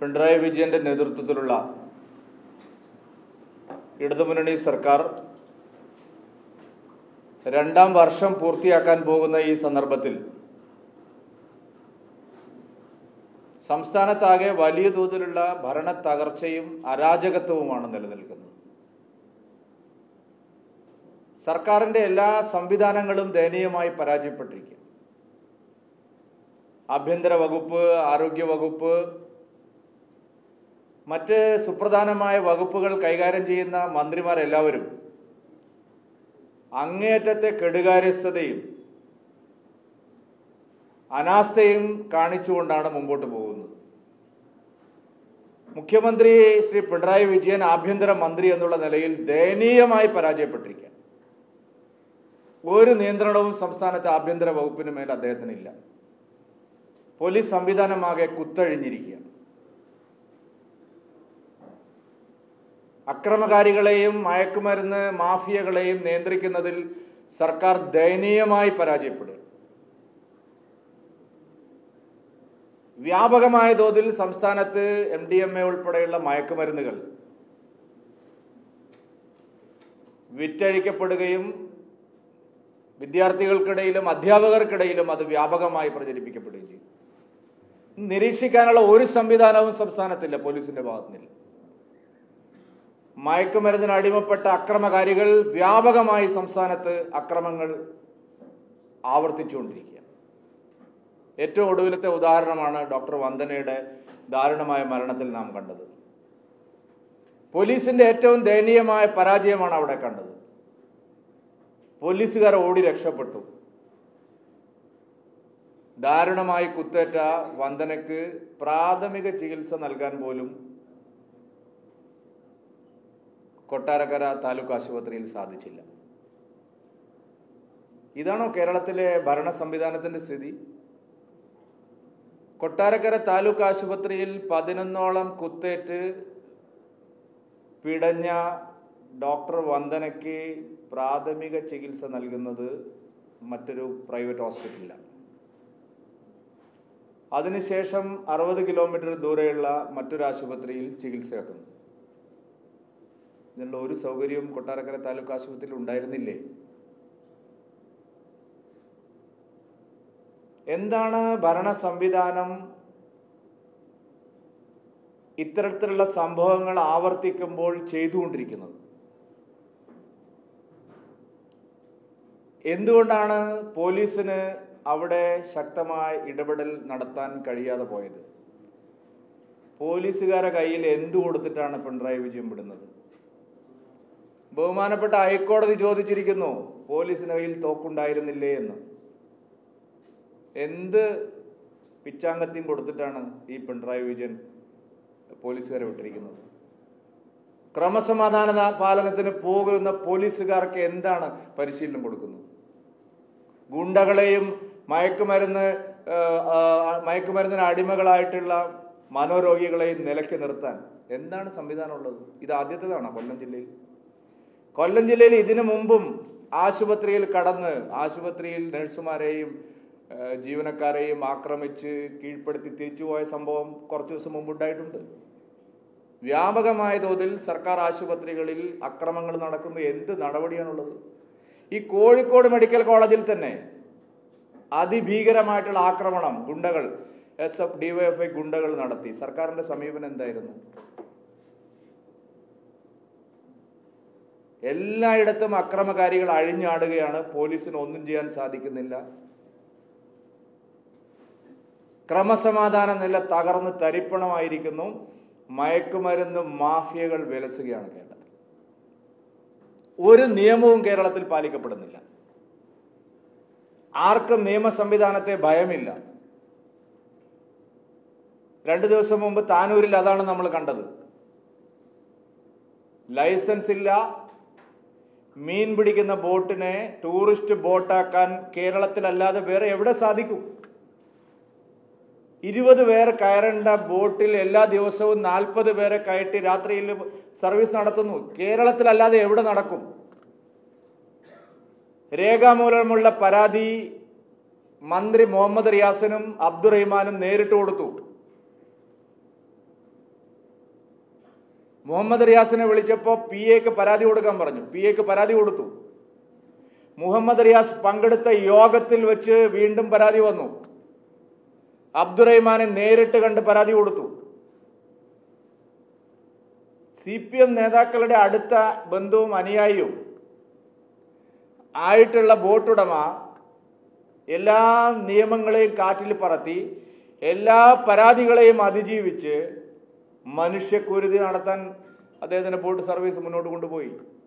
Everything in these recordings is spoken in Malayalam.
പിണറായി വിജയന്റെ നേതൃത്വത്തിലുള്ള ഇടതുമുന്നണി സർക്കാർ രണ്ടാം വർഷം പൂർത്തിയാക്കാൻ പോകുന്ന ഈ സന്ദർഭത്തിൽ സംസ്ഥാനത്താകെ വലിയ തോതിലുള്ള ഭരണ തകർച്ചയും അരാജകത്വവുമാണ് നിലനിൽക്കുന്നത് സർക്കാരിന്റെ എല്ലാ സംവിധാനങ്ങളും ദയനീയമായി പരാജയപ്പെട്ടിരിക്കുക ആഭ്യന്തര വകുപ്പ് ആരോഗ്യ വകുപ്പ് മറ്റ് സുപ്രധാനമായ വകുപ്പുകൾ കൈകാര്യം ചെയ്യുന്ന മന്ത്രിമാരെല്ലാവരും അങ്ങേയറ്റത്തെ കെടുകാര്യസ്ഥതയും അനാസ്ഥയും കാണിച്ചുകൊണ്ടാണ് മുമ്പോട്ട് പോകുന്നത് മുഖ്യമന്ത്രി ശ്രീ പിണറായി വിജയൻ ആഭ്യന്തര മന്ത്രി എന്നുള്ള നിലയിൽ ദയനീയമായി പരാജയപ്പെട്ടിരിക്കുക ഒരു നിയന്ത്രണവും സംസ്ഥാനത്തെ ആഭ്യന്തര വകുപ്പിന് മേൽ അദ്ദേഹത്തിനില്ല പോലീസ് സംവിധാനമാകെ കുത്തഴിഞ്ഞിരിക്കുകയാണ് അക്രമകാരികളെയും മയക്കുമരുന്ന് മാഫിയകളെയും നിയന്ത്രിക്കുന്നതിൽ സർക്കാർ ദയനീയമായി പരാജയപ്പെടുക വ്യാപകമായ തോതിൽ സംസ്ഥാനത്ത് എം ഡി എം എ ഉൾപ്പെടെയുള്ള മയക്കുമരുന്നുകൾ വിറ്റഴിക്കപ്പെടുകയും വിദ്യാർത്ഥികൾക്കിടയിലും അധ്യാപകർക്കിടയിലും അത് വ്യാപകമായി പ്രചരിപ്പിക്കപ്പെടുകയും ചെയ്യും നിരീക്ഷിക്കാനുള്ള ഒരു സംവിധാനവും സംസ്ഥാനത്തില്ല പോലീസിന്റെ ഭാഗത്തുനിന്നില്ല മയക്കുമരുന്നിന് അടിമപ്പെട്ട അക്രമകാരികൾ വ്യാപകമായി സംസ്ഥാനത്ത് അക്രമങ്ങൾ ആവർത്തിച്ചുകൊണ്ടിരിക്കുക ഏറ്റവും ഒടുവിലത്തെ ഉദാഹരണമാണ് ഡോക്ടർ വന്ദനയുടെ ദാരുണമായ മരണത്തിൽ നാം കണ്ടത് പോലീസിന്റെ ഏറ്റവും ദയനീയമായ പരാജയമാണ് അവിടെ കണ്ടത് പോലീസുകാർ ഓടി രക്ഷപ്പെട്ടു ദാരുണമായി കുത്തേറ്റ വന്ദനയ്ക്ക് പ്രാഥമിക ചികിത്സ നൽകാൻ പോലും കൊട്ടാരക്കര താലൂക്ക് ആശുപത്രിയിൽ സാധിച്ചില്ല ഇതാണോ കേരളത്തിലെ ഭരണ സംവിധാനത്തിന്റെ സ്ഥിതി കൊട്ടാരക്കര താലൂക്ക് ആശുപത്രിയിൽ പതിനൊന്നോളം കുത്തേറ്റ് പിടഞ്ഞ ഡോക്ടർ വന്ദനയ്ക്ക് പ്രാഥമിക ചികിത്സ നൽകുന്നത് മറ്റൊരു പ്രൈവറ്റ് ഹോസ്പിറ്റലിലാണ് അതിനുശേഷം അറുപത് കിലോമീറ്റർ ദൂരെയുള്ള മറ്റൊരു ആശുപത്രിയിൽ ചികിത്സയാക്കുന്നു ഇതിനുള്ള ഒരു സൗകര്യവും കൊട്ടാരക്കര താലൂക്ക് ആശുപത്രിയിൽ ഉണ്ടായിരുന്നില്ലേ എന്താണ് ഭരണ സംവിധാനം ഇത്തരത്തിലുള്ള സംഭവങ്ങൾ ആവർത്തിക്കുമ്പോൾ ചെയ്തുകൊണ്ടിരിക്കുന്നത് എന്തുകൊണ്ടാണ് പോലീസിന് അവിടെ ശക്തമായ ഇടപെടൽ നടത്താൻ കഴിയാതെ പോയത് പോലീസുകാരെ കയ്യിൽ എന്തു കൊടുത്തിട്ടാണ് പിണറായി വിജയൻ വിടുന്നത് ബഹുമാനപ്പെട്ട ഹൈക്കോടതി ചോദിച്ചിരിക്കുന്നു പോലീസിന് കയ്യിൽ തോക്കുണ്ടായിരുന്നില്ലേ എന്ന് എന്ത് പിച്ചാങ്കത്യം കൊടുത്തിട്ടാണ് ഈ പിണറായി വിജയൻ പോലീസുകാരെ വിട്ടിരിക്കുന്നത് ക്രമസമാധാന പാലനത്തിന് പോകുന്ന പോലീസുകാർക്ക് എന്താണ് പരിശീലനം കൊടുക്കുന്നത് ഗുണ്ടകളെയും മയക്കുമരുന്ന് ആ, ആ, മയക്കുമരുന്നിന് അടിമകളായിട്ടുള്ള മനോരോഗികളെയും നിലയ്ക്ക് നിർത്താൻ എന്താണ് സംവിധാനം ഉള്ളത് ഇത് ആദ്യത്തേതാണോ കൊല്ലം ജില്ലയിൽ കൊല്ലം ജില്ലയിൽ ഇതിനു മുമ്പും ആശുപത്രിയിൽ കടന്ന് ആശുപത്രിയിൽ നഴ്സുമാരെയും ആ, ജീവനക്കാരെയും ആക്രമിച്ച് കീഴ്പ്പെടുത്തി തിരിച്ചുപോയ സംഭവം കുറച്ച് ദിവസം മുമ്പ് ഉണ്ടായിട്ടുണ്ട് വ്യാപകമായ തോതിൽ സർക്കാർ ആശുപത്രികളിൽ അക്രമങ്ങൾ നടക്കുന്ന എന്ത് നടപടിയാണുള്ളത് ഈ കോഴിക്കോട് മെഡിക്കൽ കോളേജിൽ തന്നെ അതിഭീകരമായിട്ടുള്ള ആക്രമണം ഗുണ്ടകൾ എസ് എഫ് ഡിവൈഎഫ്ഐ ഗുണ്ടകൾ നടത്തി സർക്കാരിന്റെ സമീപനം എന്തായിരുന്നു എല്ലായിടത്തും അക്രമകാരികൾ അഴിഞ്ഞാടുകയാണ് പോലീസിന് ഒന്നും ചെയ്യാൻ സാധിക്കുന്നില്ല ക്രമസമാധാന നില തകർന്ന് തരിപ്പണമായിരിക്കുന്നു മയക്കുമരുന്ന് മാഫിയകൾ വിലസുകയാണ് കേരളത്തിൽ ഒരു നിയമവും കേരളത്തിൽ പാലിക്കപ്പെടുന്നില്ല ആർക്കും നിയമ സംവിധാനത്തെ ഭയമില്ല രണ്ടു ദിവസം മുമ്പ് താനൂരിൽ അതാണ് നമ്മൾ കണ്ടത് ലൈസൻസ് ഇല്ല മീൻ പിടിക്കുന്ന ബോട്ടിനെ ടൂറിസ്റ്റ് ബോട്ടാക്കാൻ കേരളത്തിലല്ലാതെ വേറെ എവിടെ സാധിക്കും ഇരുപത് പേർ കയറേണ്ട ബോട്ടിൽ എല്ലാ ദിവസവും നാൽപ്പത് പേരെ കയറ്റി രാത്രിയിൽ സർവീസ് നടത്തുന്നു കേരളത്തിലല്ലാതെ എവിടെ നടക്കും രേഖാമൂലമുള്ള പരാതി മന്ത്രി മുഹമ്മദ് റിയാസിനും അബ്ദുറഹിമാനും നേരിട്ട് കൊടുത്തു മുഹമ്മദ് റിയാസിനെ വിളിച്ചപ്പോൾ പി എക്ക് പരാതി കൊടുക്കാൻ പറഞ്ഞു പി എക്ക് പരാതി കൊടുത്തു മുഹമ്മദ് റിയാസ് പങ്കെടുത്ത യോഗത്തിൽ വെച്ച് വീണ്ടും പരാതി വന്നു അബ്ദുറഹിമാനെ നേരിട്ട് കണ്ട് പരാതി കൊടുത്തു സി പി എം നേതാക്കളുടെ അടുത്ത ബന്ധുവും അനുയായിയും ആയിട്ടുള്ള ബോട്ടുടമ എല്ലാ നിയമങ്ങളെയും കാറ്റിൽ പറത്തി എല്ലാ പരാതികളെയും അതിജീവിച്ച് മനുഷ്യക്കുരുതി നടത്താൻ അദ്ദേഹത്തിന്റെ ബോട്ട് സർവീസ് മുന്നോട്ട് കൊണ്ടുപോയി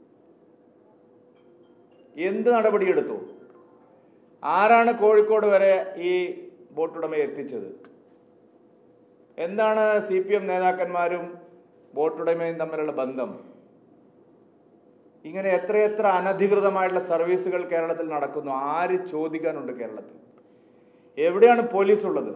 എന്ത് നടപടിയെടുത്തു ആരാണ് കോഴിക്കോട് വരെ ഈ ബോട്ടുടമയെ എത്തിച്ചത് എന്താണ് സി പി എം നേതാക്കന്മാരും ബോട്ടുടമയും തമ്മിലുള്ള ബന്ധം ഇങ്ങനെ എത്രയെത്ര അനധികൃതമായിട്ടുള്ള സർവീസുകൾ കേരളത്തിൽ നടക്കുന്നു ആര് ചോദിക്കാനുണ്ട് കേരളത്തിൽ എവിടെയാണ് പോലീസ് ഉള്ളത്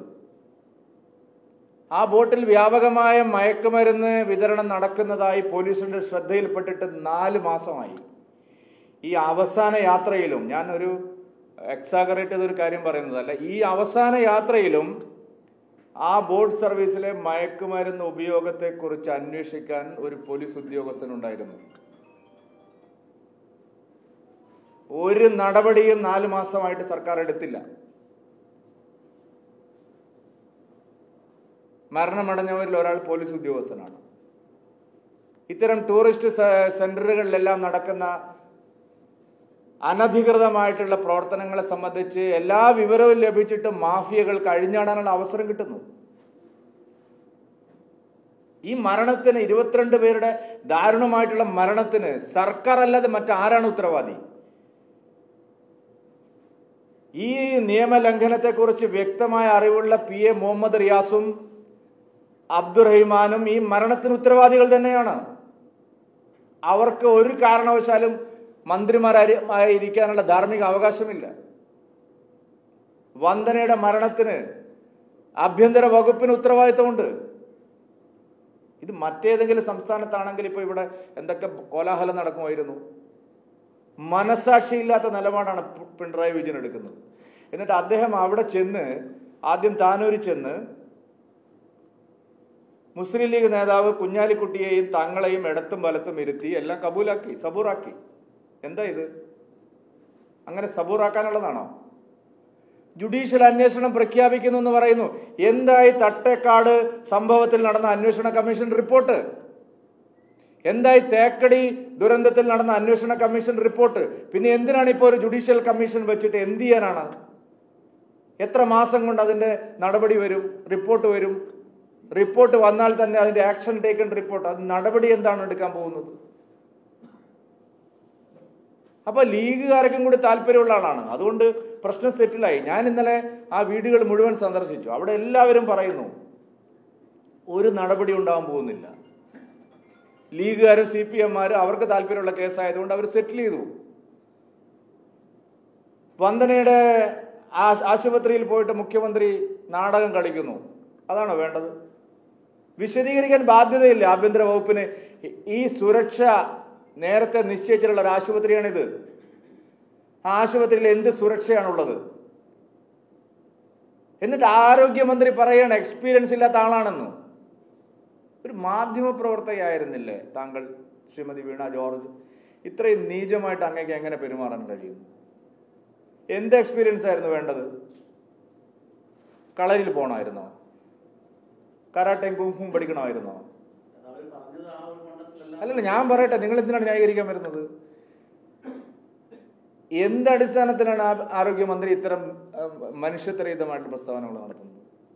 ആ ബോട്ടിൽ വ്യാപകമായ മയക്കുമരുന്ന് വിതരണം നടക്കുന്നതായി പോലീസിന്റെ ശ്രദ്ധയിൽപ്പെട്ടിട്ട് നാല് മാസമായി ഈ അവസാന യാത്രയിലും ഞാൻ ഒരു എക്സാഗറേറ്റ് ചെയ്തൊരു കാര്യം പറയുന്നതല്ല ഈ അവസാന യാത്രയിലും ആ ബോട്ട് സർവീസിലെ മയക്കുമരുന്ന് ഉപയോഗത്തെക്കുറിച്ച് അന്വേഷിക്കാൻ ഒരു പോലീസ് ഉദ്യോഗസ്ഥനുണ്ടായിരുന്നു ഒരു നടപടിയും നാല് മാസമായിട്ട് സർക്കാർ എടുത്തില്ല മരണമടഞ്ഞവരിൽ ഒരാൾ പോലീസ് ഉദ്യോഗസ്ഥനാണ് ഇത്തരം ടൂറിസ്റ്റ് സെ- സെന്ററുകളിലെല്ലാം നടക്കുന്ന അനധികൃതമായിട്ടുള്ള പ്രവർത്തനങ്ങളെ സംബന്ധിച്ച് എല്ലാ വിവരവും ലഭിച്ചിട്ട് മാഫിയകൾ കഴിഞ്ഞാടാനുള്ള അവസരം കിട്ടുന്നു ഈ മരണത്തിന് ഇരുപത്തിരണ്ട് പേരുടെ ദാരുണമായിട്ടുള്ള മരണത്തിന് സർക്കാർ അല്ലാതെ മറ്റാരാണ് ഉത്തരവാദി ഈ നിയമലംഘനത്തെക്കുറിച്ച് വ്യക്തമായ അറിവുള്ള പി എ മുഹമ്മദ് റിയാസും അബ്ദുറഹിമാനും ഈ മരണത്തിന് ഉത്തരവാദികൾ തന്നെയാണ് അവർക്ക് ഒരു കാരണവശാലും മന്ത്രിമാരായിരിക്കാനുള്ള ധാർമ്മിക അവകാശമില്ല വന്ദനയുടെ മരണത്തിന് ആഭ്യന്തര വകുപ്പിന് ഉത്തരവാദിത്തമുണ്ട് ഇത് മറ്റേതെങ്കിലും സംസ്ഥാനത്താണെങ്കിൽ ഇപ്പോൾ ഇവിടെ എന്തൊക്കെ കോലാഹലം നടക്കുമായിരുന്നു മനസാക്ഷിയില്ലാത്ത നിലപാടാണ് പി- പിണറായി വിജയൻ എടുക്കുന്നത് എന്നിട്ട് അദ്ദേഹം അവിടെ ചെന്ന് ആദ്യം താനൂരിൽ ചെന്ന് മുസ്ലിം ലീഗ് നേതാവ് കുഞ്ഞാലിക്കുട്ടിയെയും തങ്ങളെയും ഇടത്തും വലത്തും ഇരുത്തി എല്ലാം കബൂലാക്കി സബൂറാക്കി എന്താ ഇത് അങ്ങനെ സബൂറാക്കാനുള്ളതാണോ ജുഡീഷ്യൽ അന്വേഷണം പ്രഖ്യാപിക്കുന്നു എന്ന് പറയുന്നു എന്തായി തട്ടേക്കാട് സംഭവത്തിൽ നടന്ന അന്വേഷണ കമ്മീഷൻ റിപ്പോർട്ട് എന്തായി തേക്കടി ദുരന്തത്തിൽ നടന്ന അന്വേഷണ കമ്മീഷൻ റിപ്പോർട്ട് പിന്നെ എന്തിനാണ് ഇപ്പോൾ ഒരു ജുഡീഷ്യൽ കമ്മീഷൻ വെച്ചിട്ട് എന്ത് ചെയ്യാനാണ് എത്ര മാസം കൊണ്ട് അതിന്റെ നടപടി വരും റിപ്പോർട്ട് വരും റിപ്പോർട്ട് വന്നാൽ തന്നെ അതിന്റെ ആക്ഷൻ ടേക്കൺ റിപ്പോർട്ട് അത് നടപടി എന്താണ് എടുക്കാൻ പോകുന്നത് അപ്പൊ ലീഗുകാർക്കും കൂടി താല്പര്യമുള്ള ആളാണ് അതുകൊണ്ട് പ്രശ്നം സെറ്റിലായി ഞാൻ ഇന്നലെ ആ വീടുകൾ മുഴുവൻ സന്ദർശിച്ചു അവിടെ എല്ലാവരും പറയുന്നു ഒരു നടപടി ഉണ്ടാവാൻ പോകുന്നില്ല ലീഗുകാരും സി പി എംമാരും അവർക്ക് താല്പര്യമുള്ള കേസായതുകൊണ്ട് അവർ സെറ്റിൽ ചെയ്തു വന്ദനയുടെ ആ- ആശുപത്രിയിൽ പോയിട്ട് മുഖ്യമന്ത്രി നാടകം കളിക്കുന്നു അതാണോ വേണ്ടത് വിശദീകരിക്കാൻ ബാധ്യതയില്ല ആഭ്യന്തര വകുപ്പിന് ഈ- ഈ സുരക്ഷ നേരത്തെ നിശ്ചയിച്ചിട്ടുള്ള ഒരു ആശുപത്രിയാണിത് ആ ആശുപത്രിയിൽ എന്ത് സുരക്ഷയാണുള്ളത് എന്നിട്ട് ആരോഗ്യമന്ത്രി പറയാണ് എക്സ്പീരിയൻസ് ഇല്ലാത്ത ആളാണെന്ന് ഒരു മാധ്യമ പ്രവർത്തകയായിരുന്നില്ലേ താങ്കൾ ശ്രീമതി വീണ ജോർജ് ഇത്രയും നീചമായിട്ട് അങ്ങേക്ക് എങ്ങനെ പെരുമാറാൻ കഴിയുന്നു എന്ത് എക്സ്പീരിയൻസ് ആയിരുന്നു വേണ്ടത് കളരിൽ പോകണമായിരുന്നോ കരാട്ടയും കുങ്ഫും പഠിക്കണമായിരുന്നോ അല്ലല്ല ഞാൻ പറയട്ടെ നിങ്ങൾ എന്തിനാണ് ന്യായീകരിക്കാൻ വരുന്നത് എന്ത് അടിസ്ഥാനത്തിലാണ് ആ- ആരോഗ്യമന്ത്രി ഇത്തരം ഉം, മനുഷ്യത്വരഹിതമായിട്ട് പ്രസ്താവനകൾ നടത്തുന്നത്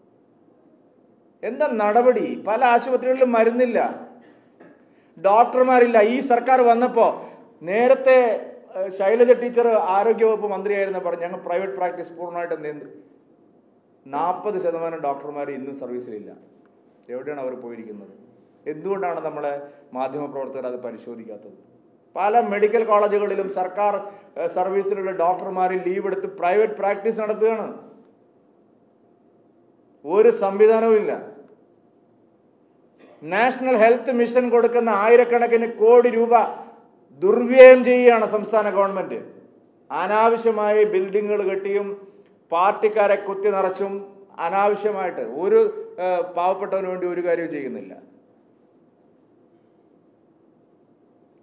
എന്താ നടപടി പല ആശുപത്രികളിലും മരുന്നില്ല ഡോക്ടർമാരില്ല ഈ സർക്കാർ വന്നപ്പോൾ നേരത്തെ ഏഹ്, ശൈലജ ടീച്ചർ ആരോഗ്യവകുപ്പ് മന്ത്രിയായിരുന്ന പറഞ്ഞു ഞങ്ങൾ പ്രൈവറ്റ് പ്രാക്ടീസ് പൂർണ്ണമായിട്ട് നിയന്ത്രി നാൽപ്പത് ശതമാനം ഡോക്ടർമാർ ഇന്നും സർവീസിലില്ല എവിടെയാണ് അവർ പോയിരിക്കുന്നത് എന്തുകൊണ്ടാണ് നമ്മളെ മാധ്യമപ്രവർത്തകർ അത് പരിശോധിക്കാത്തത് പല മെഡിക്കൽ കോളേജുകളിലും സർക്കാർ ഏഹ്, സർവീസിലുള്ള ഡോക്ടർമാർ ലീവ് എടുത്ത് പ്രൈവറ്റ് പ്രാക്ടീസ് നടത്തുകയാണ് ഒരു സംവിധാനവും ഇല്ല നാഷണൽ ഹെൽത്ത് മിഷൻ കൊടുക്കുന്ന ആയിരക്കണക്കിന് കോടി രൂപ ദുർവ്യയം ചെയ്യുകയാണ് സംസ്ഥാന ഗവൺമെന്റ് അനാവശ്യമായി ബിൽഡിങ്ങുകൾ കെട്ടിയും പാർട്ടിക്കാരെ കുത്തി നിറച്ചും അനാവശ്യമായിട്ട് ഒരു ഏഹ്, പാവപ്പെട്ടവന് വേണ്ടി ഒരു കാര്യവും ചെയ്യുന്നില്ല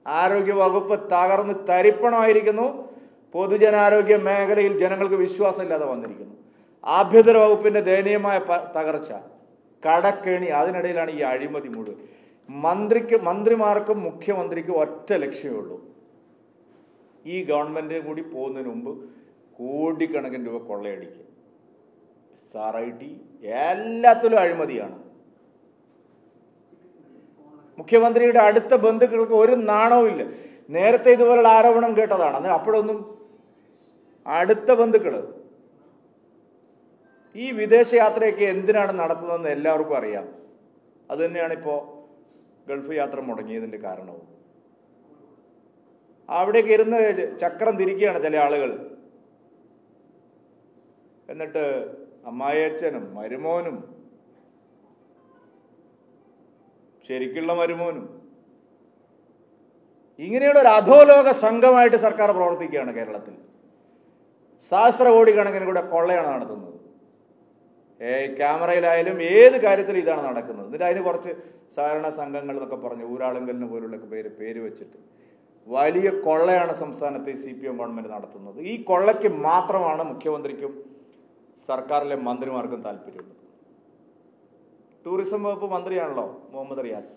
ആരോഗ്യ വകുപ്പ് തകർന്ന് തരിപ്പണമായിരിക്കുന്നു പൊതുജനാരോഗ്യ മേഖലയിൽ ജനങ്ങൾക്ക് വിശ്വാസമില്ലാതെ വന്നിരിക്കുന്നു ആഭ്യന്തര വകുപ്പിന്റെ ദയനീയമായ പ- തകർച്ച കടക്കേണി അതിനിടയിലാണ് ഈ അഴിമതി മുഴുവൻ മന്ത്രിക്ക് മന്ത്രിമാർക്കും മുഖ്യമന്ത്രിക്കും ഒറ്റ ലക്ഷ്യമേ ഉള്ളൂ ഈ ഗവൺമെന്റ് കൂടി പോകുന്നതിന് മുമ്പ് കോടിക്കണക്കിന് രൂപ കൊള്ളയടിക്കുക എസ് ആർ ഐ ടി എല്ലാത്തിലും അഴിമതിയാണ് മുഖ്യമന്ത്രിയുടെ അടുത്ത ബന്ധുക്കൾക്ക് ഒരു നാണവും ഇല്ല നേരത്തെ ഇതുപോലുള്ള ആരോപണം കേട്ടതാണ് അന്ന് അപ്പോഴൊന്നും അടുത്ത ബന്ധുക്കള് ഈ വിദേശയാത്രയൊക്കെ എന്തിനാണ് നടത്തുന്നതെന്ന് എല്ലാവർക്കും അറിയാം അത് തന്നെയാണ് ഇപ്പോൾ ഗൾഫ് യാത്ര മുടങ്ങിയതിൻ്റെ കാരണവും അവിടേക്ക് ഇരുന്ന് ചക്രം തിരിക്കുകയാണ് ചില ആളുകൾ എന്നിട്ട് അമ്മായച്ചനും മരുമോനും ശരിക്കുള്ള മരുമോനും ഇങ്ങനെയുള്ള ഒരു അധോലോക സംഘമായിട്ട് സർക്കാർ പ്രവർത്തിക്കുകയാണ് കേരളത്തിൽ സഹസ്ര കോടി കണക്കിന് കൂടെ കൊള്ളയാണ് നടത്തുന്നത് ഏ ക്യാമറയിലായാലും ഏത് കാര്യത്തിലും ഇതാണ് നടക്കുന്നത് എന്നിട്ട് അതിന് കുറച്ച് സഹകരണ സംഘങ്ങൾ എന്നൊക്കെ പറഞ്ഞ് ഊരാളുങ്കലിന് പോലുള്ള പേര് പേര് വെച്ചിട്ട് വലിയ കൊള്ളയാണ് സംസ്ഥാനത്തെ സി പി എം ഗവൺമെന്റ് നടത്തുന്നത് ഈ കൊള്ളയ്ക്ക് മാത്രമാണ് മുഖ്യമന്ത്രിക്കും സർക്കാരിലെ മന്ത്രിമാർക്കും താല്പര്യമുള്ളത് ടൂറിസം വകുപ്പ് മന്ത്രിയാണല്ലോ മുഹമ്മദ് റിയാസ്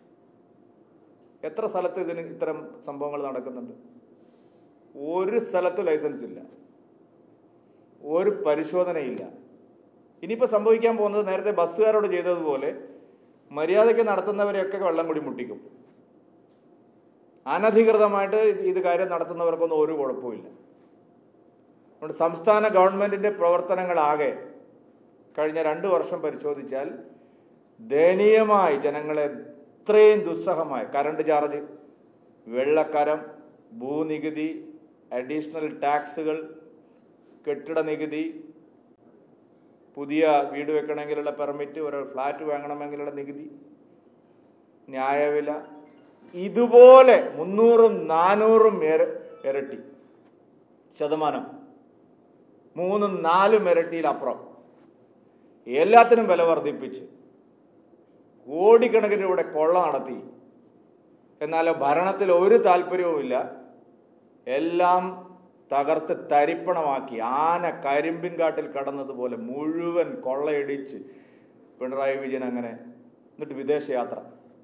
എത്ര സ്ഥലത്ത് ഇതിന് ഇത്തരം സംഭവങ്ങൾ നടക്കുന്നുണ്ട് ഒരു സ്ഥലത്തും ലൈസൻസ് ഇല്ല ഒരു പരിശോധനയില്ല ഇനിയിപ്പോൾ സംഭവിക്കാൻ പോകുന്നത് നേരത്തെ ബസ്സുകാരോട് ചെയ്തതുപോലെ മര്യാദയ്ക്ക് നടത്തുന്നവരെയൊക്കെ വെള്ളം കൂടി മുട്ടിക്കും അനധികൃതമായിട്ട് ഇത് ഇത് കാര്യം നടത്തുന്നവർക്കൊന്നും ഒരു കുഴപ്പമില്ല അതുകൊണ്ട് സംസ്ഥാന ഗവൺമെന്റിന്റെ പ്രവർത്തനങ്ങളാകെ കഴിഞ്ഞ രണ്ട് വർഷം പരിശോധിച്ചാൽ ദയനീയമായി ജനങ്ങളെ ഇത്രയും ദുസ്സഹമായി കറണ്ട് ചാർജ് വെള്ളക്കരം ഭൂനികുതി അഡീഷണൽ ടാക്സുകൾ കെട്ടിട നികുതി പുതിയ വീട് വെക്കണമെങ്കിലുള്ള പെർമിറ്റ് ഒരു ഫ്ലാറ്റ് വാങ്ങണമെങ്കിലുള്ള നികുതി ന്യായവില ഇതുപോലെ മുന്നൂറും നാനൂറും ഇര- ഇരട്ടി ശതമാനം മൂന്നും നാലും ഇരട്ടിയിലപ്പുറം എല്ലാത്തിനും വില വർദ്ധിപ്പിച്ച് കോടിക്കണക്കിന് ഇവിടെ കൊള്ള നടത്തി എന്നാൽ ഭരണത്തിൽ ഒരു താല്പര്യവുമില്ല എല്ലാം തകർത്ത് തരിപ്പണമാക്കി ആന കരിമ്പിൻ കാട്ടിൽ കടന്നതുപോലെ മുഴുവൻ കൊള്ളയടിച്ച് പിണറായി വിജയൻ അങ്ങനെ എന്നിട്ട് വിദേശയാത്ര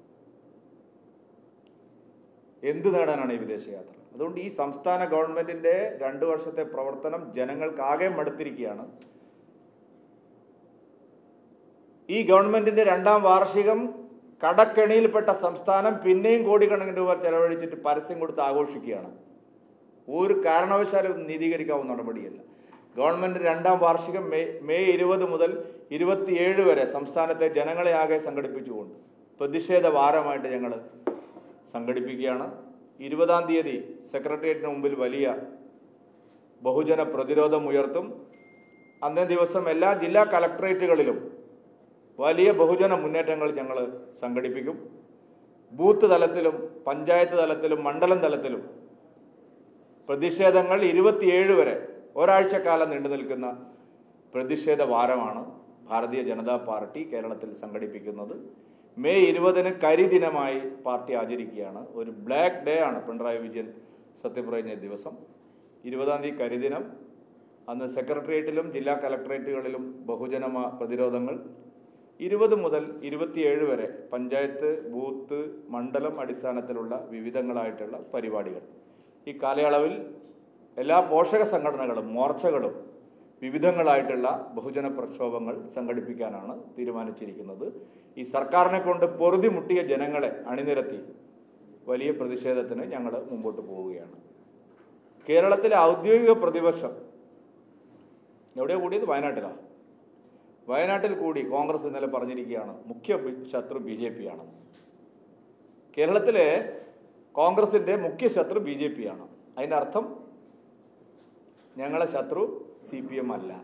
എന്ത് നേടാനാണ് ഈ വിദേശയാത്ര അതുകൊണ്ട് ഈ സംസ്ഥാന ഗവൺമെന്റിന്റെ രണ്ടു വർഷത്തെ പ്രവർത്തനം ജനങ്ങൾക്കാകെ മടുത്തിരിക്കുകയാണ് ഈ ഗവൺമെന്റിന്റെ രണ്ടാം വാർഷികം കടക്കെണിയിൽപ്പെട്ട സംസ്ഥാനം പിന്നെയും കോടിക്കണക്കിന് രൂപ ചെലവഴിച്ചിട്ട് പരസ്യം കൊടുത്ത് ആഘോഷിക്കുകയാണ് ഒരു കാരണവശാലും നീതീകരിക്കാവുന്ന നടപടിയല്ല ഗവൺമെന്റ് രണ്ടാം വാർഷികം മെയ് മെയ് ഇരുപത് മുതൽ ഇരുപത്തിയേഴ് വരെ സംസ്ഥാനത്തെ ജനങ്ങളെ ആകെ സംഘടിപ്പിച്ചുകൊണ്ട് പ്രതിഷേധ വാരമായിട്ട് ഞങ്ങൾ സംഘടിപ്പിക്കുകയാണ് ഇരുപതാം തീയതി സെക്രട്ടേറിയറ്റിന് മുമ്പിൽ വലിയ ബഹുജന പ്രതിരോധം ഉയർത്തും അന്നേ ദിവസം എല്ലാ ജില്ലാ കലക്ടറേറ്റുകളിലും വലിയ ബഹുജന മുന്നേറ്റങ്ങൾ ഞങ്ങൾ സംഘടിപ്പിക്കും ബൂത്ത് തലത്തിലും പഞ്ചായത്ത് തലത്തിലും മണ്ഡലം തലത്തിലും പ്രതിഷേധങ്ങൾ ഇരുപത്തിയേഴ് വരെ ഒരാഴ്ചക്കാലം നീണ്ടു നിൽക്കുന്ന പ്രതിഷേധ വാരമാണ് ഭാരതീയ ജനതാ പാർട്ടി കേരളത്തിൽ സംഘടിപ്പിക്കുന്നത് മെയ് ഇരുപതിന് കരിദിനമായി പാർട്ടി ആചരിക്കുകയാണ് ഒരു ബ്ലാക്ക് ഡേ ആണ് പിണറായി വിജയൻ സത്യപ്രതിജ്ഞ ദിവസം ഇരുപതാം തീയതി കരിദിനം അന്ന് സെക്രട്ടേറിയറ്റിലും ജില്ലാ കലക്ടറേറ്റുകളിലും ബഹുജന മ- പ്രതിരോധങ്ങൾ ഇരുപത് മുതൽ ഇരുപത്തിയേഴ് വരെ പഞ്ചായത്ത് ബൂത്ത് മണ്ഡലം അടിസ്ഥാനത്തിലുള്ള വിവിധങ്ങളായിട്ടുള്ള പരിപാടികൾ ഈ കാലയളവിൽ എല്ലാ പോഷക സംഘടനകളും മോർച്ചകളും വിവിധങ്ങളായിട്ടുള്ള ബഹുജന പ്രക്ഷോഭങ്ങൾ സംഘടിപ്പിക്കാനാണ് തീരുമാനിച്ചിരിക്കുന്നത് ഈ സർക്കാരിനെ കൊണ്ട് പൊറുതി മുട്ടിയ ജനങ്ങളെ അണിനിരത്തി വലിയ പ്രതിഷേധത്തിന് ഞങ്ങൾ മുമ്പോട്ട് പോവുകയാണ് കേരളത്തിലെ ഔദ്യോഗിക പ്രതിപക്ഷം എവിടെ കൂടിയത് വയനാട്ടിലാണ് വയനാട്ടിൽ കൂടി കോൺഗ്രസ് ഇന്നലെ പറഞ്ഞിരിക്കുകയാണ് മുഖ്യ ബി- ശത്രു ബി ജെ പി ആണ് കേരളത്തിലെ കോൺഗ്രസിന്റെ മുഖ്യ ശത്രു ബി ജെ പി ആണ് അതിന്റെ അർത്ഥം ഞങ്ങളെ ശത്രു സി പി എം അല്ല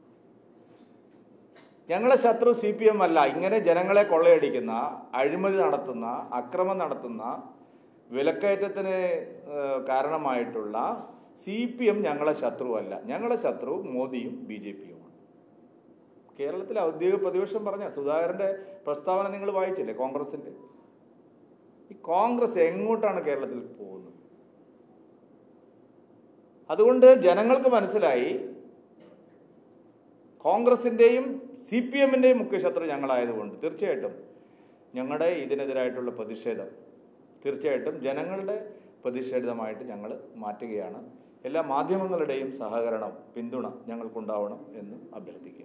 ഞങ്ങളെ ശത്രു സി പി എം അല്ല ഇങ്ങനെ ജനങ്ങളെ കൊള്ളയടിക്കുന്ന അഴിമതി നടത്തുന്ന അക്രമം നടത്തുന്ന വിലക്കയറ്റത്തിന് ഏഹ്, കാരണമായിട്ടുള്ള സി പി എം ഞങ്ങളെ ശത്രുവല്ല ഞങ്ങളെ ശത്രു മോദിയും ബി ജെ പിയുമാണ് കേരളത്തിലെ ഔദ്യോഗിക പ്രതിപക്ഷം പറഞ്ഞ സുധാകരന്റെ പ്രസ്താവന നിങ്ങൾ വായിച്ചില്ലേ കോൺഗ്രസിന്റെ ഈ കോൺഗ്രസ് എങ്ങോട്ടാണ് കേരളത്തിൽ പോകുന്നത് അതുകൊണ്ട് ജനങ്ങൾക്ക് മനസ്സിലായി കോൺഗ്രസിൻ്റെയും സി പി എമ്മിൻ്റെയും മുഖ്യ ശത്രു ഞങ്ങളായതുകൊണ്ട് തീർച്ചയായിട്ടും ഞങ്ങളുടെ ഇതിനെതിരായിട്ടുള്ള പ്രതിഷേധം തീർച്ചയായിട്ടും ജനങ്ങളുടെ പ്രതിഷേധമായിട്ട് ഞങ്ങൾ മാറ്റുകയാണ് എല്ലാ മാധ്യമങ്ങളുടെയും സഹകരണം പിന്തുണ ഞങ്ങൾക്കുണ്ടാവണം എന്ന് അഭ്യർത്ഥിക്കുക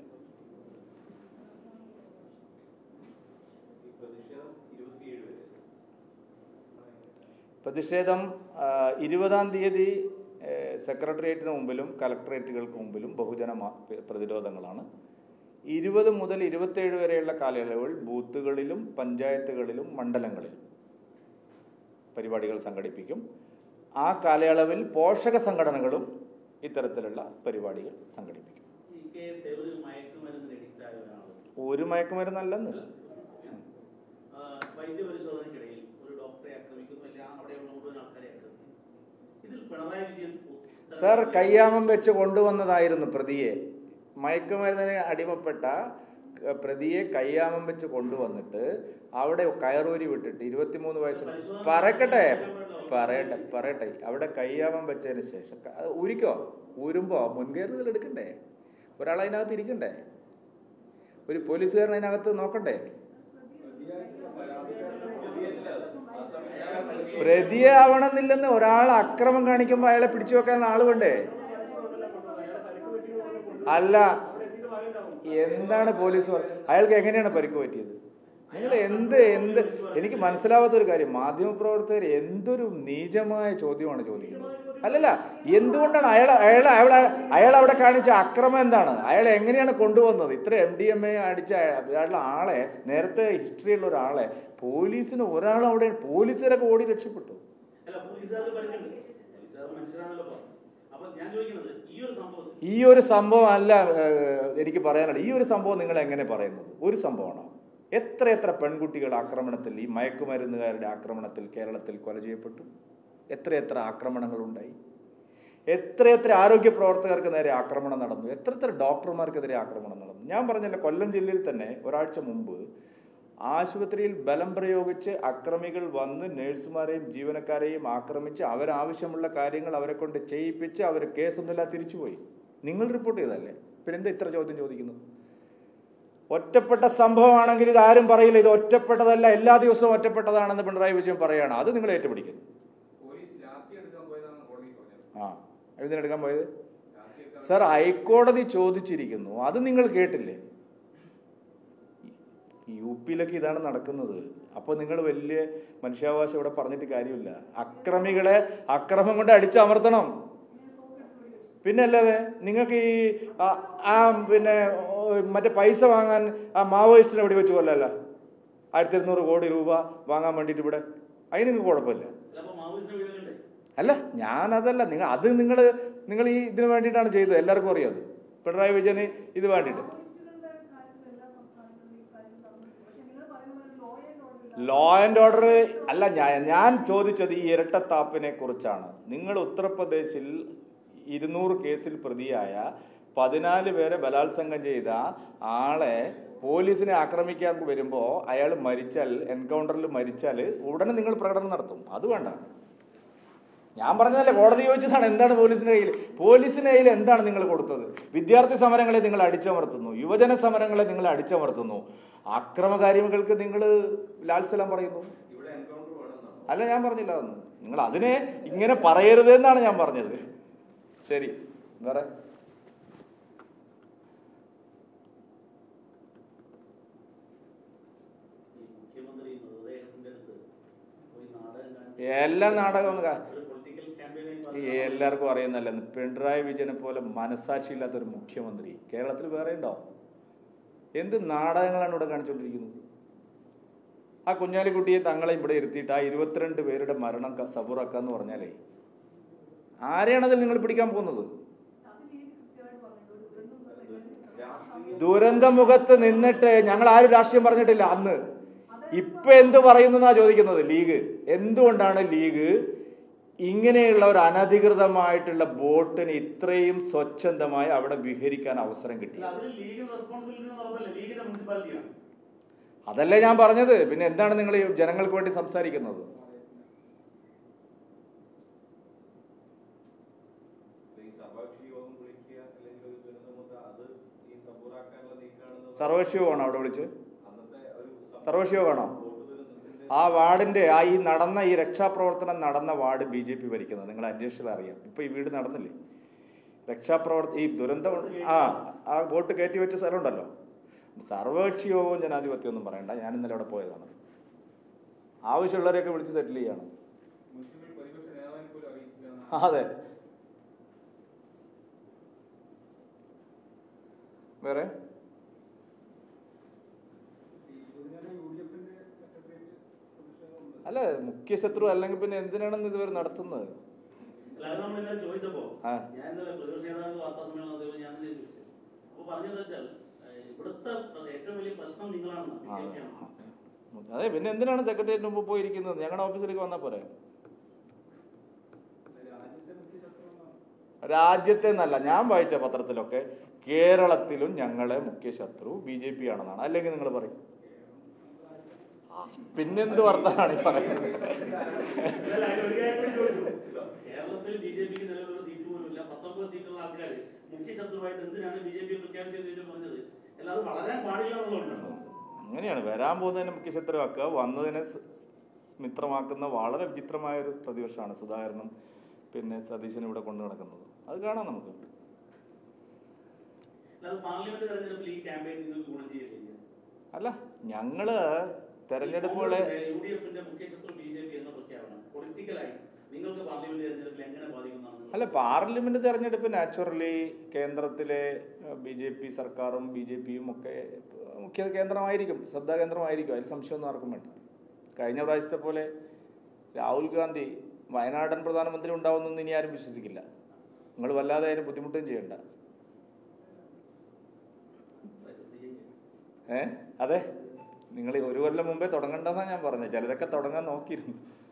പ്രതിഷേധം ആ, ഇരുപതാം തീയതി ഏ, സെക്രട്ടേറിയറ്റിന് മുമ്പിലും കലക്ടറേറ്റുകൾക്ക് മുമ്പിലും ബഹുജന മാ- പ്രതിരോധങ്ങളാണ് ഇരുപത് മുതൽ ഇരുപത്തേഴ് വരെയുള്ള കാലയളവുകൾ ബൂത്തുകളിലും പഞ്ചായത്തുകളിലും മണ്ഡലങ്ങളിലും പരിപാടികൾ സംഘടിപ്പിക്കും ആ കാലയളവിൽ പോഷക സംഘടനകളും ഇത്തരത്തിലുള്ള പരിപാടികൾ സംഘടിപ്പിക്കും ഈ കേസ് ഒരു മയക്കുമരുന്നിന് അഡിക്റ്റ് ആയ ഒരാള് ഒരു മയക്കുമരുന്നല്ലെന്ന് ആ, വൈദ്യപരിശോധനയ്ക്കിടയിൽ ഒരു ഡോക്ടറെ ആക്രമിക്കുന്നു അല്ല അവിടെയുള്ള മുഴുവൻ ആൾക്കാരെ ആക്രമിക്കുന്നു ഇതിൽ പിണറായി വിജയൻ ഉത്തരവാദി- സർ കയ്യാമം വെച്ച് കൊണ്ടുവന്നതായിരുന്നു പ്രതിയെ മയക്കുമരുന്നിന് അടിമപ്പെട്ട ക- പ്രതിയെ കയ്യാമം വെച്ച് കൊണ്ടുവന്നിട്ട് അവിടെ കയറൂരി വിട്ടിട്ട് ഇരുപത്തിമൂന്ന് വയസ്സിൽ പറയട്ടെ പറയട്ടെ പറയട്ടെ അവിടെ കയ്യാമം വെച്ചതിന് ശേഷം ക- അത് ഊരിക്കോ ഊരുമ്പോ മുൻകരുതൽ എടുക്കണ്ടേ ഒരാൾ അതിനകത്ത് ഇരിക്കണ്ടേ ഒരു പോലീസുകാരൻ അതിനകത്ത് നോക്കണ്ടേ പ്രതിയാവണമെന്നില്ലെന്ന് ഒരാൾ അക്രമം കാണിക്കുമ്പോൾ അയാളെ പിടിച്ചു വെക്കാൻ ആള് വേണ്ടേ അല്ല എന്താണ് പോലീസ് പറ- അയാൾക്ക് എങ്ങനെയാണ് പരിക്ക് പറ്റിയത് നിങ്ങൾ എന്ത് എന്ത് എനിക്ക് മനസ്സിലാവാത്ത ഒരു കാര്യം മാധ്യമപ്രവർത്തകർ എന്തൊരു നീചമായ ചോദ്യമാണ് ചോദിക്കുന്നത് അല്ലല്ല എന്തുകൊണ്ടാണ് അയാൾ അയാൾ അയാൾ അയാൾ അവിടെ കാണിച്ച അക്രമം എന്താണ് അയാൾ എങ്ങനെയാണ് കൊണ്ടുവന്നത് ഇത്ര എം ഡി എം എ അടിച്ച അയാളുടെ ആളെ നേരത്തെ ഹിസ്റ്ററിയുള്ള ഒരാളെ പോലീസിന് ഒരാൾ അവിടെ പോലീസുകാരൊക്കെ ഓടി രക്ഷപ്പെട്ടു അല്ല പോലീസുകാർക്ക് പരിക്കുണ്ട് പോലീസുകാർ മനുഷ്യരാണല്ലോ ഇപ്പൊ. അപ്പൊ ഞാൻ ചോദിക്കുന്നത് ഈ ഒരു സംഭവത്തിൽ ഈ ഒരു സംഭവം അല്ല ഏഹ്, എനിക്ക് പറയാനുള്ളത് ഈ ഒരു സംഭവം നിങ്ങൾ എങ്ങനെ പറയുന്നത് ഒരു സംഭവമാണോ എത്ര എത്ര പെൺകുട്ടികൾ ആക്രമണത്തിൽ ഈ മയക്കുമരുന്നുകാരുടെ ആക്രമണത്തിൽ കേരളത്തിൽ കൊല ചെയ്യപ്പെട്ടു എത്ര എത്ര ആക്രമണങ്ങൾ ഉണ്ടായി എത്ര എത്ര ആരോഗ്യ പ്രവർത്തകർക്ക് നേരെ ആക്രമണം നടന്നു എത്ര എത്ര ഡോക്ടർമാർക്കെതിരെ ആക്രമണം നടന്നു ഞാൻ പറഞ്ഞല്ലോ കൊല്ലം ജില്ലയിൽ തന്നെ ഒരാഴ്ച മുമ്പ് ആശുപത്രിയിൽ ബലം പ്രയോഗിച്ച് അക്രമികൾ വന്ന് നഴ്സുമാരെയും ജീവനക്കാരെയും ആക്രമിച്ച് അവരാവശ്യമുള്ള കാര്യങ്ങൾ അവരെ കൊണ്ട് ചെയ്യിപ്പിച്ച് അവർ കേസൊന്നുമില്ല തിരിച്ചുപോയി നിങ്ങൾ റിപ്പോർട്ട് ചെയ്തതല്ലേ പിന്നെ എന്താ ഇത്ര ചോദ്യം ചോദിക്കുന്നു ഒറ്റപ്പെട്ട സംഭവമാണെങ്കിൽ ഇത് ആരും പറയില്ല ഇത് ഒറ്റപ്പെട്ടതല്ല എല്ലാ ദിവസവും ഒറ്റപ്പെട്ടതാണെന്ന് പിണറായി വിജയൻ പറയുകയാണ് അത് നിങ്ങൾ ഏറ്റുപിടിക്കുന്നു പോലീസ് ലാത്തി എടുക്കാൻ പോയതാണെന്ന് കോടതി പറഞ്ഞത് ആ ഇതിനെടുക്കാൻ പോയത് ലാത്തി എടുക്കാൻ സർ ഹൈക്കോടതി ചോദിച്ചിരിക്കുന്നു അത് നിങ്ങൾ കേട്ടില്ലേ യു പിയിലൊക്കെ ഇതാണ് നടക്കുന്നത് അപ്പോൾ നിങ്ങൾ വലിയ മനുഷ്യാവകാശം ഇവിടെ പറഞ്ഞിട്ട് കാര്യമില്ല അക്രമികളെ അക്രമം കൊണ്ട് അടിച്ചമർത്തണം പിന്നെ അല്ലാതെ നിങ്ങൾക്ക് ഈ ആ- ആ പിന്നെ ഓ, മറ്റേ പൈസ വാങ്ങാൻ ആ മാവോയിസ്റ്റിനെ ഇവിടെ വെച്ച് കൊല്ലല്ല ആയിരത്തി ഇരുന്നൂറ് കോടി രൂപ വാങ്ങാൻ വേണ്ടിയിട്ട് ഇവിടെ അതിന് നിങ്ങൾക്ക് കുഴപ്പമില്ല അല്ല അപ്പൊ മാവോയിസ്റ്റിനെ വീടുകളുണ്ട് അല്ല ഞാനതല്ല നിങ്ങൾ അത് നിങ്ങൾ നിങ്ങൾ ഈ ഇതിന് വേണ്ടിയിട്ടാണ് ചെയ്തത് എല്ലാവർക്കും അറിയാം അത് പിണറായി വിജയന് ഇത് വേണ്ടിയിട്ട് ലോ ആൻഡ് ഓർഡർ അല്ല ഞാൻ ഞാൻ ചോദിച്ചത് ഈ ഇരട്ടത്താപ്പിനെ കുറിച്ചാണ് നിങ്ങൾ ഉത്തർപ്രദേശിൽ ഇരുന്നൂറ് കേസിൽ പ്രതിയായ പതിനാല് പേരെ ബലാത്സംഗം ചെയ്ത ആളെ പോലീസിനെ ആക്രമിക്കാൻ വരുമ്പോൾ അയാൾ മരിച്ചാൽ എൻകൗണ്ടറിൽ മരിച്ചാൽ ഉടനെ നിങ്ങൾ പ്രകടനം നടത്തും അത് വേണ്ട ഞാൻ പറഞ്ഞതല്ലേ കോടതി ചോദിച്ചതാണ് എന്താണ് പോലീസിന്റെ കയ്യിൽ പോലീസിന്റെ കയ്യിൽ എന്താണ് നിങ്ങൾ കൊടുത്തത് വിദ്യാർത്ഥി സമരങ്ങളെ നിങ്ങൾ അടിച്ചമർത്തുന്നു യുവജന സമരങ്ങളെ നിങ്ങൾ അടിച്ചമർത്തുന്നു അക്രമകാരികൾക്ക് നിങ്ങൾ ലാൽസലം പറയുന്നു ഇവിടെ എൻകൗണ്ടർ വേണമെന്നാണ് അല്ല ഞാൻ പറഞ്ഞില്ല അതൊന്നും നിങ്ങൾ അതിനെ ഇങ്ങനെ പറയരുത് എന്നാണ് ഞാൻ പറഞ്ഞത് ശരി വേറെ ഈ മുഖ്യമന്ത്രി മൃതദേഹത്തിന്റെ അടുത്ത് പോയി നാടകം കാണിച്ച് എല്ലാ നാടകവും കാ- ഒരു പൊളിറ്റിക്കൽ ക്യാമ്പയിനായി ഈ പറഞ്ഞ എല്ലാവർക്കും അറിയുന്നല്ലേ പിണറായി വിജയനെ പോലെ മനസാക്ഷിയില്ലാത്ത ഒരു മുഖ്യമന്ത്രി കേരളത്തിൽ വേറെ ഉണ്ടോ എന്ത് നാടകങ്ങളാണ് ഇവിടെ കാണിച്ചുകൊണ്ടിരിക്കുന്നത് ആ കുഞ്ഞാലിക്കുട്ടിയെ തങ്ങളെ ഇവിടെ ഇരുത്തിയിട്ട് ആ ഇരുപത്തിരണ്ട് പേരുടെ മരണം ക- സബൂറാക്കാന്ന് പറഞ്ഞാലേ ആരെയാണതിൽ നിങ്ങൾ പിടിക്കാൻ പോകുന്നത് ദുരന്തമുഖത്ത് നിന്നിട്ട് ഞങ്ങൾ ആരും രാഷ്ട്രീയം പറഞ്ഞിട്ടില്ല അന്ന് ഇപ്പൊ എന്ത് പറയുന്നതാ ചോദിക്കുന്നത് ലീഗ് എന്തുകൊണ്ടാണ് ലീഗ് ഇങ്ങനെയുള്ള ഒരു അനധികൃതമായിട്ടുള്ള ബോട്ടിന് ഇത്രയും സ്വച്ഛന്തമായി അവിടെ വിഹരിക്കാൻ അവസരം അല്ല, കിട്ടിയത് അതിന് ലീഗൽ റെസ്പോൺസിബിലിറ്റി എന്ന് ഉറപ്പല്ലേ ലീഗിന്റെ മുനിസിപ്പാലിറ്റിയാണ് അതല്ലേ ഞാൻ പറഞ്ഞത് പിന്നെ എന്താണ് നിങ്ങൾ ഈ ജനങ്ങൾക്ക് വേണ്ടി സംസാരിക്കുന്നത് ഈ സർവകക്ഷി യോഗം വിളിക്കുക അല്ലെങ്കിൽ ഒരു ദുരന്തമുഖ അത് ഈ സബൂറാക്കാനുള്ള നീക്കാണെന്ന് സർവകക്ഷി യോഗമാണോ അവിടെ വിളിച്ച് അന്നത്തെ ഒരു സം- സർവകക്ഷി യോഗമാണോ വോട്ട് ദുരന്തത്തിന്റെ ആ വാർഡിന്റെ ആ ഈ നടന്ന ഈ രക്ഷാപ്രവർത്തനം നടന്ന വാർഡ് ബി ജെ പി ഭരിക്കുന്നത് നിങ്ങൾ അന്വേഷിച്ചാൽ അറിയാം ഇപ്പൊ ഈ വീട് നടന്നില്ലേ രക്ഷാപ്രവർത്ത ഈ ദുരന്തം ആ ആ വോട്ട് കയറ്റി വെച്ച സ്ഥലമുണ്ടല്ലോ സർവകക്ഷി യോഗവും ജനാധിപത്യം ഒന്നും പറയണ്ട ഞാൻ ഇന്നലെ അവിടെ പോയതാണ് ആവശ്യമുള്ളവരെയൊക്കെ വിളിച്ച് സെറ്റിൽ ചെയ്യാണ് മുസ്ലിം പ്രതിപക്ഷ നേതാവിനെ പോലും അറിയിച്ചില്ല എന്നാണ് അതെ വേറെ അല്ല മുഖ്യ ശത്രു അല്ലെങ്കിൽ പിന്നെ എന്തിനാണെന്ന് ഇതുവരെ നടത്തുന്നത് അല്ല, അത് നമ്മൾ ഇന്നലെ ചോദിച്ചപ്പോ ആ. ഞാൻ ഇന്നലെ പ്രതിപക്ഷ നേതാവ് വാർത്താ സമ്മേളനം അതേപോലെ ഞാൻ ഇന്നലെ ചോദിച്ചത് അപ്പൊ പറഞ്ഞത് വെച്ചാൽ ഏഹ്, ഇവിടുത്തെ ഏറ്റവും വലിയ പ്രശ്നം നിങ്ങളാണ് ആ, വിജയിക്കാണ് അതെ പിന്നെ എന്തിനാണ് സെക്രട്ടേറിയറ്റിന് മുമ്പ് പോയിരിക്കുന്നത് ഞങ്ങളുടെ ഓഫീസിലേക്ക് വന്നാൽ പോരെ രാജ്യത്തെ മുഖ്യ ശത്രു എന്നാണ് രാജ്യത്തെ എന്നല്ല ഞാൻ വായിച്ച പത്രത്തിലൊക്കെ കേരളത്തിലും ഞങ്ങളെ മുഖ്യ ശത്രു ബി ജെ പി ആണെന്നാണ് അല്ലെങ്കിൽ നിങ്ങൾ പറയും ആ, പിന്നെന്ത് വർത്തമാനാണ് ഈ പറയുന്നത് അല്ല, അതിന് ഒരു കാര്യം കൂടി ചോദിച്ചു. കേരളത്തിൽ ബി ജെ പിക്ക് നിലവിലുള്ള സീറ്റ് പോലും ഇല്ല പത്തൊമ്പത് സീറ്റുള്ള ആൾക്കാർ മുഖ്യ ശത്രുവായിട്ട് എന്തിനാണ് ബി ജെ പി പ്രഖ്യാപിച്ചത് ചോദിച്ചു പറഞ്ഞത് അല്ലാതെ വളരാൻ പാടില്ല എന്നുള്ളതുകൊണ്ടാണ് അങ്ങനെയാണ് വരാൻ പോകുന്നതിനെ മുഖ്യ ശത്രുവാക്കുക വന്നതിനെ സ്- സ് മിത്രമാക്കുന്ന വളരെ വിചിത്രമായ ഒരു പ്രതിപക്ഷമാണ് സുധാകരനും പിന്നെ സതീശനും ഇവിടെ കൊണ്ടു നടക്കുന്നത് അത് കാണാം നമുക്ക് അല്ലാതെ പാർലമെന്റ് തെരഞ്ഞെടുപ്പിൽ ഈ ക്യാമ്പയിൻ നിങ്ങൾക്ക് ഗുണം ചെയ്യില്ല അല്ല ഞങ്ങള് തെരഞ്ഞെടുപ്പുകളെ യു ഡി എഫിന്റെ മുഖ്യ ശത്രു ബി ജെ പി എന്ന പ്രഖ്യാപനം പൊളിറ്റിക്കലായി നിങ്ങൾക്ക് പാർലമെന്റ് തെരഞ്ഞെടുപ്പിൽ എങ്ങനെ ബാധിക്കുന്നതാണ് നിങ്ങൾ അല്ല പാർലമെന്റ് തെരഞ്ഞെടുപ്പ് നാച്ചുറലി കേന്ദ്രത്തിലെ ബി ജെ പി സർക്കാരും ബി ജെ പിയും ഒക്കെ മുഖ്യ കേന്ദ്രമായിരിക്കും ശ്രദ്ധാകേന്ദ്രമായിരിക്കും അതിൽ സംശയമൊന്നും ആർക്കും വേണ്ട കഴിഞ്ഞ പ്രാവശ്യത്തെ പോലെ രാഹുൽ ഗാന്ധി വയനാടൻ പ്രധാനമന്ത്രി ഉണ്ടാവുമെന്നൊന്നും ഇനി ആരും വിശ്വസിക്കില്ല നിങ്ങൾ വല്ലാതെ അതിന് ബുദ്ധിമുട്ടും ചെയ്യണ്ട ഏ അതെ നിങ്ങൾ ഒരു കൊല്ലം മുമ്പേ തുടങ്ങണ്ടെന്നാണ് ഞാൻ പറഞ്ഞത് ചിലരൊക്കെ തുടങ്ങാൻ നോക്കിയിരുന്നു